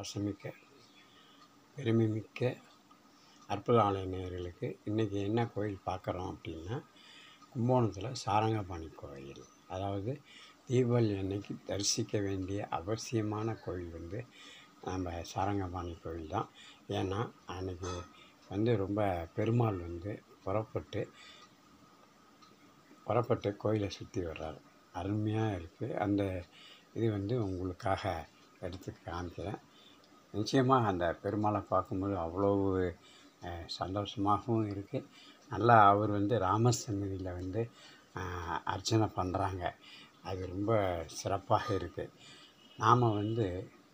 பாசமிக்க பெருமைமிக்க அற்புத ஆலய நேயர்களுக்கு இன்றைக்கி என்ன கோயில் பார்க்குறோம் அப்படின்னா கும்பகோணத்தில் சாரங்கபாணி கோயில் அதாவது தீபாவளி அன்னைக்கு தரிசிக்க வேண்டிய அவசியமான கோயில் வந்து நம்ம சாரங்கபாணி கோயில் தான் ஏன்னா அன்னைக்கு வந்து ரொம்ப பெருமாள் வந்து புறப்பட்டு புறப்பட்டு கோயிலை சுற்றி வர்றாரு அருமையாக இருக்குது அந்த இது வந்து உங்களுக்காக எடுத்து காமிக்கிறேன் நிச்சயமாக அந்த பெருமாளை பார்க்கும்போது அவ்வளவு அஹ், சந்தோஷமாகவும் இருக்குது நல்லா அவர் வந்து ராமசன்னதியில் வந்து அஹ், அர்ச்சனை பண்ணுறாங்க அது ரொம்ப சிறப்பாக இருக்குது நாம் வந்து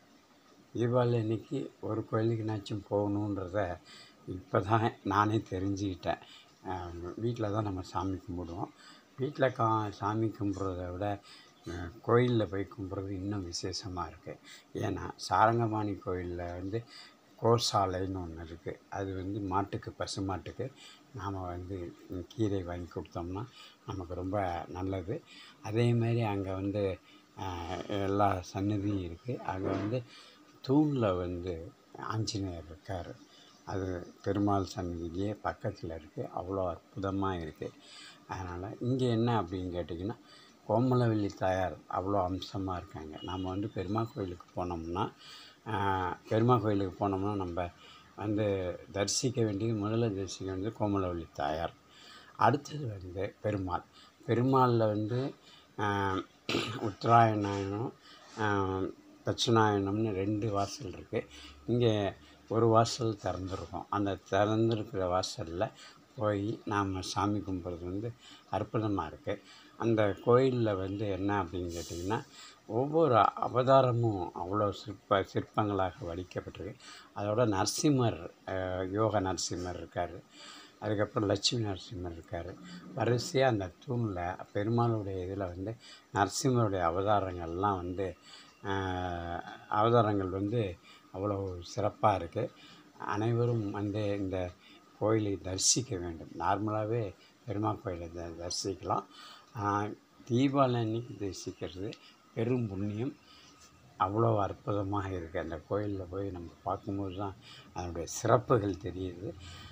தீபாவளி அன்னைக்கு ஒரு கோயிலுக்குனாச்சும் போகணுன்றத இப்போ தான் நானே தெரிஞ்சுக்கிட்டேன் வீட்டில் தான் நம்ம சாமி கும்பிடுவோம் வீட்டில் கா சாமி கும்பிட்றத விட கோயிலில் போய் கும்பிட்றது இன்னும் விசேஷமாக இருக்குது ஏன்னா சாரங்கபாணி கோயிலில் வந்து கோசாலைன்னு ஒன்று இருக்குது அது வந்து மாட்டுக்கு பசு மாட்டுக்கு நாம் வந்து கீரை வாங்கி கொடுத்தோம்னா நமக்கு ரொம்ப நல்லது அதே மாதிரி அங்கே வந்து ஆஹ், எல்லா சன்னதியும் இருக்குது அங்கே வந்து தூணில் வந்து ஆஞ்சநேயர் இருக்கார் அது பெருமாள் சன்னதியிலேயே பக்கத்தில் இருக்குது அவ்வளோ அற்புதமாக இருக்குது அதனால் இங்கே என்ன அப்படின்னு கேட்டிங்கன்னா கோமலவல்லி தாயார் அவ்வளோ அம்சமாக இருக்காங்க நம்ம வந்து பெருமாள் கோயிலுக்கு போனோம்னா ஆஹ், பெருமாள் கோயிலுக்கு போனோம்னா நம்ம வந்து தரிசிக்க வேண்டியது முதல்ல தரிசிக்க வேண்டியது கோமலவல்லி தாயார் அடுத்தது வந்து பெருமாள் பெருமாளில் வந்து ஆஹ், உத்தராயணம் ஆஹ், தட்சிணாயனம்னு ரெண்டு வாசல் இருக்குது இங்கே ஒரு வாசல் திறந்துருக்கும் அந்த திறந்துருக்கிற வாசலில் போய் நாம் சாமி கும்பிட்றது வந்து அற்புதமாக இருக்குது அந்த கோயிலில் வந்து என்ன அப்படின்னு கேட்டிங்கன்னா ஒவ்வொரு அவதாரமும் அவ்வளோ சிற்ப சிற்பங்களாக வடிக்கப்பட்டிருக்கு அதோட நரசிம்மர் அஹ், யோக நரசிம்மர் இருக்கார் அதுக்கப்புறம் லட்சுமி நரசிம்மர் இருக்கார் வரிசையாக அந்த தூணில் பெருமாளுடைய இதில் வந்து நரசிம்மருடைய அவதாரங்கள்லாம் வந்து ஆஹ், அவதாரங்கள் வந்து அவ்வளோ சிறப்பாக இருக்குது அனைவரும் வந்து இந்த கோயிலை தரிசிக்க வேண்டும் நார்மலாகவே பெருமாள் கோயிலை த தரிசிக்கலாம் ஆஹ், தீபாவளி அன்னைக்கு தரிசிக்கிறது பெரும் புண்ணியம் அவ்வளோ அற்புதமாக இருக்குது அந்த கோயிலில் போய் நம்ம பார்க்கும்போது தான் அதனுடைய சிறப்புகள் தெரியுது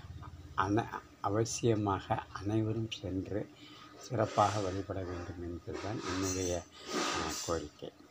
அன அவசியமாக அனைவரும் சென்று சிறப்பாக வழிபட வேண்டும் என்பதுதான் என்னுடைய அஹ், கோரிக்கை